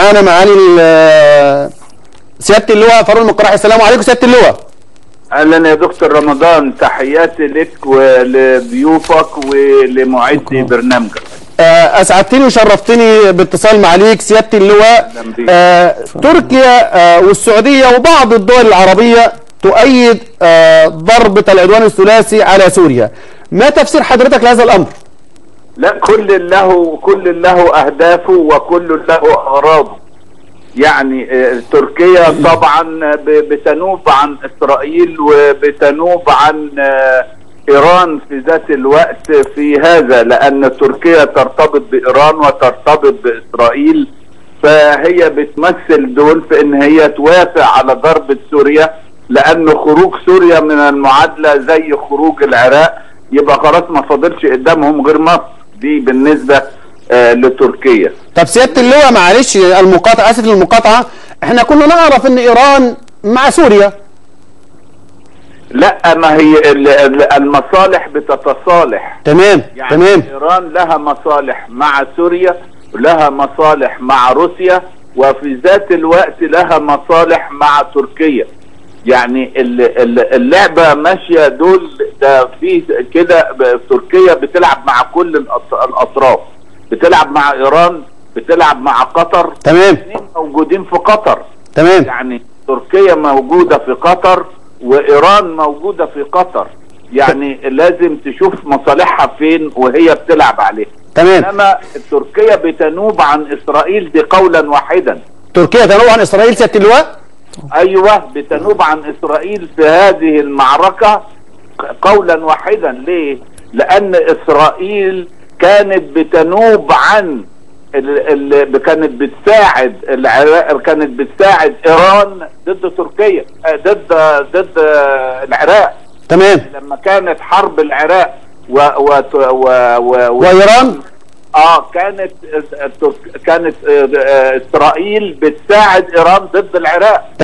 معانا معالي ال- سياده اللواء فاروق المقراحي السلام عليكم سياده اللواء اهلا يا دكتور رمضان تحياتي لك ولضيوفك ولمعدي برنامجك آه، اسعدتني وشرفتني باتصال معاليك سياده اللواء أهلاً بيك. آه، تركيا آه، والسعوديه وبعض الدول العربيه تؤيد آه، ضربه العدوان الثلاثي على سوريا ما تفسير حضرتك لهذا الامر لا كل له كل له اهدافه وكل له اغراضه يعني آه، تركيا طبعا ب- بتنوب عن اسرائيل وبتنوب عن آه، ايران في ذات الوقت في هذا لان تركيا ترتبط بايران وترتبط باسرائيل فهي بتمثل دول في ان هي توافق على ضربة سوريا لان خروج سوريا من المعادلة زي خروج العراق يبقى خلاص ما فاضلش قدامهم غير مصر دي بالنسبة آه لتركيا طب سياده اللواء معلش المقاطعه اسف للمقاطعه احنا كنا نعرف ان ايران مع سوريا لا ما هي ال- ال- المصالح بتتصالح تمام يعني تمام ايران لها مصالح مع سوريا ولها مصالح مع روسيا وفي ذات الوقت لها مصالح مع تركيا يعني ال- ال- اللعبه ماشيه دول ده في كده ب- تركيا بتلعب مع كل الأط- الاطراف بتلعب مع ايران بتلعب مع قطر تمام الاثنين موجودين في قطر تمام يعني تركيا موجودة في قطر وإيران موجودة في قطر يعني لازم تشوف مصالحها فين وهي بتلعب عليه تمام إنما تركيا بتنوب عن إسرائيل دي قولا واحدا تركيا تنوع عن اسرائيل سياده اللواء أيوة بتنوب عن إسرائيل في هذه المعركة قولا واحدا ليه لأن إسرائيل كانت بتنوب عن ال ال كانت بتساعد العراق كانت بتساعد ايران ضد تركيا آه، ضد ضد آه، العراق تمام لما كانت حرب العراق و و و و و وايران اه كانت كانت آه، آه، اسرائيل بتساعد ايران ضد العراق